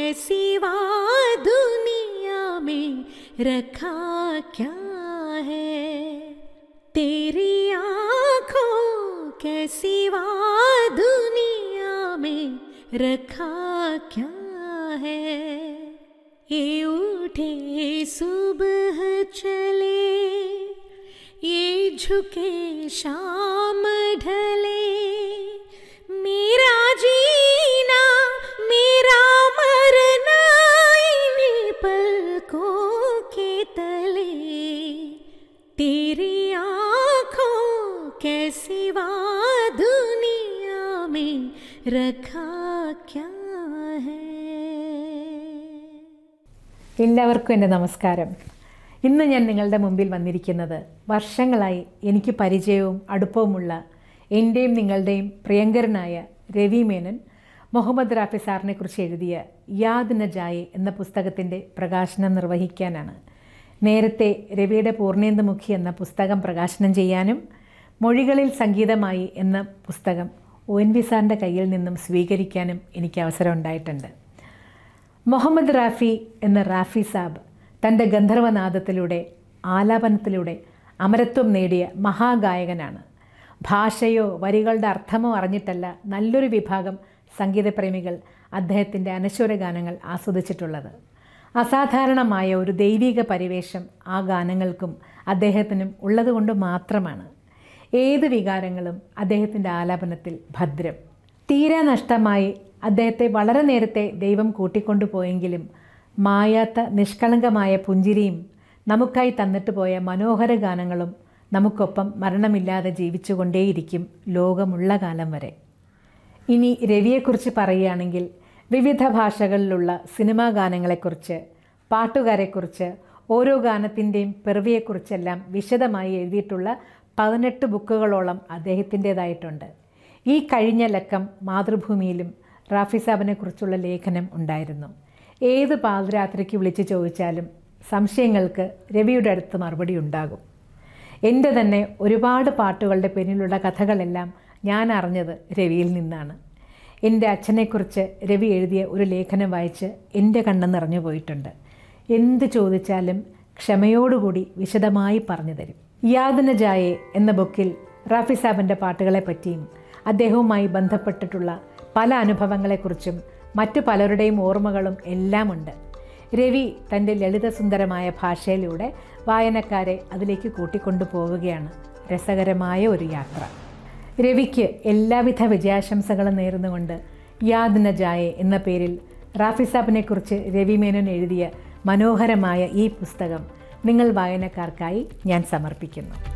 के सिवा दुनिया में रखा क्या है तेरी आंखों के सिवा दुनिया में रखा क्या है ये उठे सुबह चले ये झुके शाम ढले मेरा जीना मेरा मरना इन्हीं पलकों के तले तेरी आंखों के सिवा दुनिया में रखा क्या है എല്ലാവർക്കും എൻ്റെ നമസ്കാരം ഇന്ന് ഞാൻ നിങ്ങളുടെ മുമ്പിൽ വന്നിരിക്കുന്നത് വർഷങ്ങളായി എനിക്ക് പരിചയവും അടുപ്പവുമുള്ള എൻ്റെയും നിങ്ങളുടെയും പ്രിയങ്കരനായ രവി മേനൻ മുഹമ്മദ് റാഫി സാറിനെ കുറിച്ച് എഴുതിയ യാദ് ന ജായെ എന്ന പുസ്തകത്തിൻ്റെ പ്രകാശനം നിർവഹിക്കാനാണ് നേരത്തെ രവിയുടെ പൂർണേന്ദുമുഖി എന്ന പുസ്തകം പ്രകാശനം ചെയ്യാനും മൊഴികളിൽ സംഗീതമായി എന്ന പുസ്തകം ഒ എൻ വി സാറിൻ്റെ കയ്യിൽ നിന്നും സ്വീകരിക്കാനും എനിക്ക് അവസരം ഉണ്ടായിട്ടുണ്ട് മുഹമ്മദ് റാഫി എന്ന റാഫി സാബ് തൻ്റെ ഗന്ധർവനാദത്തിലൂടെ ആലാപനത്തിലൂടെ അമരത്വം നേടിയ മഹാഗായകനാണ് ഭാഷയോ വരികളുടെ അർത്ഥമോ അറിഞ്ഞിട്ടല്ല നല്ലൊരു വിഭാഗം സംഗീതപ്രേമികൾ അദ്ദേഹത്തിൻ്റെ അനശ്വര ഗാനങ്ങൾ ആസ്വദിച്ചിട്ടുള്ളത് അസാധാരണമായ ഒരു ദൈവിക പരിവേഷം ആ ഗാനങ്ങൾക്കും അദ്ദേഹത്തിനും ഉള്ളതുകൊണ്ട് മാത്രമാണ് ഏത് വികാരങ്ങളും അദ്ദേഹത്തിൻ്റെ ആലാപനത്തിൽ ഭദ്രം തീരെ നഷ്ടമായി അദ്ദേഹത്തെ വളരെ നേരത്തെ ദൈവം കൂട്ടിക്കൊണ്ടുപോയെങ്കിലും മായാത്ത നിഷ്കളങ്കമായ പുഞ്ചിരിയും നമുക്കായി തന്നിട്ട് പോയ മനോഹര ഗാനങ്ങളും നമുക്കൊപ്പം മരണമില്ലാതെ ജീവിച്ചുകൊണ്ടേയിരിക്കും ലോകമുള്ള കാലം വരെ ഇനി രവിയെക്കുറിച്ച് പറയുകയാണെങ്കിൽ വിവിധ ഭാഷകളിലുള്ള സിനിമാ ഗാനങ്ങളെക്കുറിച്ച് പാട്ടുകാരെക്കുറിച്ച് ഓരോ ഗാനത്തിൻ്റെയും പിറവിയെക്കുറിച്ചെല്ലാം വിശദമായി എഴുതിയിട്ടുള്ള പതിനെട്ട് ബുക്കുകളോളം അദ്ദേഹത്തിൻ്റേതായിട്ടുണ്ട് ഈ കഴിഞ്ഞ ലക്കം മാതൃഭൂമിയിലും റാഫി സാബിനെക്കുറിച്ചുള്ള ലേഖനം ഉണ്ടായിരുന്നു ഏത് പാതിരാത്രിക്ക് വിളിച്ച് ചോദിച്ചാലും സംശയങ്ങൾക്ക് രവിയുടെ അടുത്ത് മറുപടി ഉണ്ടാകും എൻ്റെ തന്നെ ഒരുപാട് പാട്ടുകളുടെ പിന്നിലുള്ള കഥകളെല്ലാം ഞാൻ അറിഞ്ഞത് രവിയിൽ നിന്നാണ് എൻ്റെ അച്ഛനെക്കുറിച്ച് രവി എഴുതിയ ഒരു ലേഖനം വായിച്ച് എൻ്റെ കണ്ണ് നിറഞ്ഞു പോയിട്ടുണ്ട് എന്ത് ചോദിച്ചാലും ക്ഷമയോടുകൂടി വിശദമായി പറഞ്ഞു തരും യാതന ജായെ എന്ന ബുക്കിൽ റാഫി സാബിൻ്റെ പാട്ടുകളെ പറ്റിയും അദ്ദേഹവുമായി ബന്ധപ്പെട്ടിട്ടുള്ള പല അനുഭവങ്ങളെക്കുറിച്ചും മറ്റു പലരുടെയും ഓർമ്മകളും എല്ലാമുണ്ട് രവി തൻ്റെ ലളിതസുന്ദരമായ ഭാഷയിലൂടെ വായനക്കാരെ അതിലേക്ക് കൂട്ടിക്കൊണ്ടു പോവുകയാണ് രസകരമായ ഒരു യാത്ര രവിക്ക് എല്ലാവിധ വിജയാശംസകളും നേർന്നുകൊണ്ട് യാദ് ന ജായെ എന്ന പേരിൽ റാഫി സാബിനെക്കുറിച്ച് രവി മേനോൻ എഴുതിയ മനോഹരമായ ഈ പുസ്തകം നിങ്ങൾ വായനക്കാർക്കായി ഞാൻ സമർപ്പിക്കുന്നു